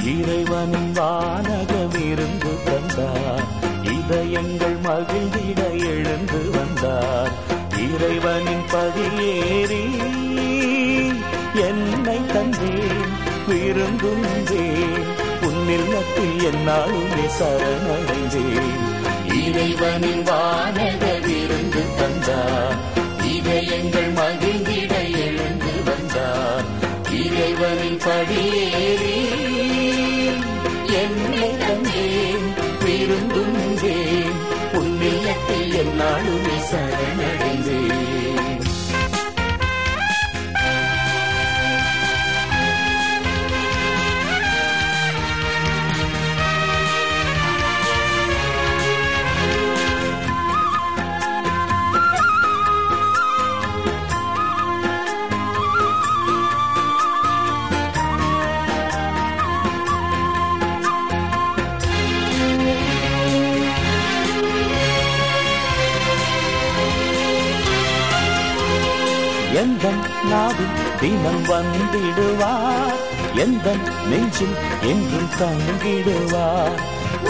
இறைவனின் வானகம் இருந்து தந்தார் இதயங்கள் மகிழ்ந்திட எழுந்து வந்தார் இறைவனின் பதியேறி என்னை தந்தேன் விருந்துந்தேன் உன்னில்லத்தில் என்னாலுமே சரணடைந்தேன் இறைவனின் வானக விருந்து தந்தார் இதயங்கள் மகிழ்ந்திட எழுந்து வந்தார் இறைவனின் படியேறி என்னை தந்தேன் விருந்துந்தேன் உன்னில்லத்தில் என்னாலுமே சரணடைந்தேன் எந்த நாவில் தினம் வந்திடுவார் எந்த நெஞ்சில் என்றும் தங்கிடுவார்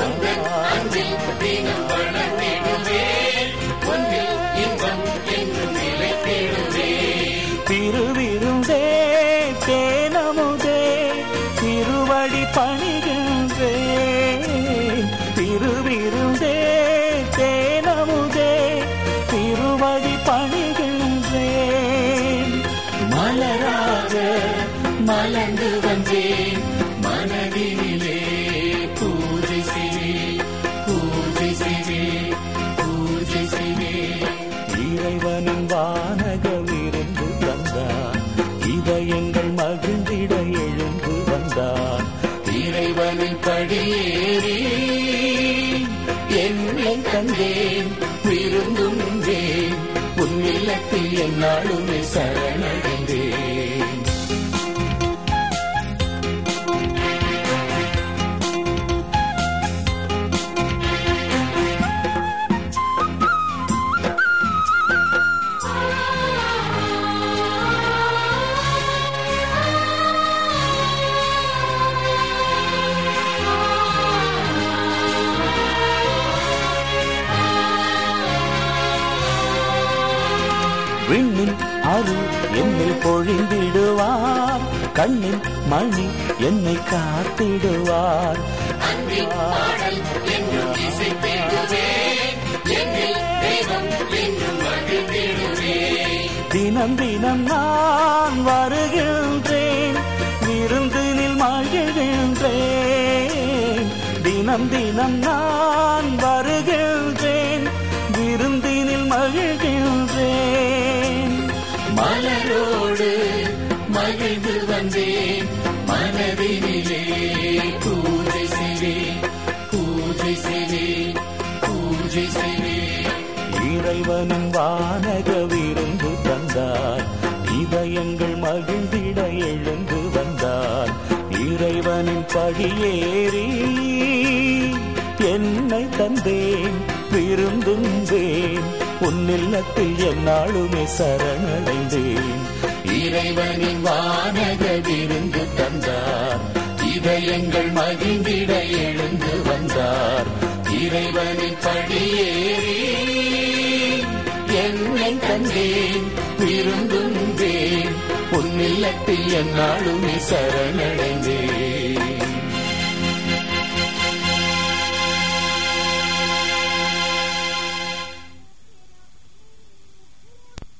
திருவிருந்தே தேனமுதே திருவடி பணிகின்றேன் திருவிருந்தே தேனமுதே திருவடி பணிகின்றேன் மலராக மலர்ந்து வந்தேன் மனதினிலே பூஜை செய்வே பூஜை செய்வே பூஜை செய்வே இறைவனின் வானகம் இருந்து தந்தார் இதயங்கள் மகிழ்ந்திட எழுந்து வந்தார் இறைவனின் படியேறி என்னை தந்தேன் விருந்துந்தேன் உன் இல்லத்தில் என்னாலுமே சரணடைந்தேன் விண்ணின் அருள் என்னை பொழிந்திடுவார் கண்ணின் மணி என்னை காத்திடுவார் தினம் தினம் நான் வருகின்றேன் விருந்தினில் மகிழ்கின்றேன் தினம் தினம் நான் வருகின்றேன் விருந்தினில் மகிழ்கின்றேன் மலரோடு மகிழ்ந்து வந்தேன் மனதினிலே பூஜை செய்வேன் பூஜை செய்வேன் பூஜை செய்வேன் இறைவனும் வானக விருந்து தந்தார் இதயங்கள் மகிழ்ந்திட எழுந்து வந்தார் இறைவனின் படியேறி என்னை தந்தேன் விருந்துந்தேன் உன்னில்லத்தில் என்னாலுமே சரணடைந்தேன் இறைவனின் வானக விருந்து தந்தார் இதயங்கள் மகிழ்ந்திட எழுந்து வந்தார் இறைவனின் படியேறி என்னை தந்தேன் விருந்துந்தேன் உன்னில்லத்தில் என்னாலுமே சரணடைந்தேன்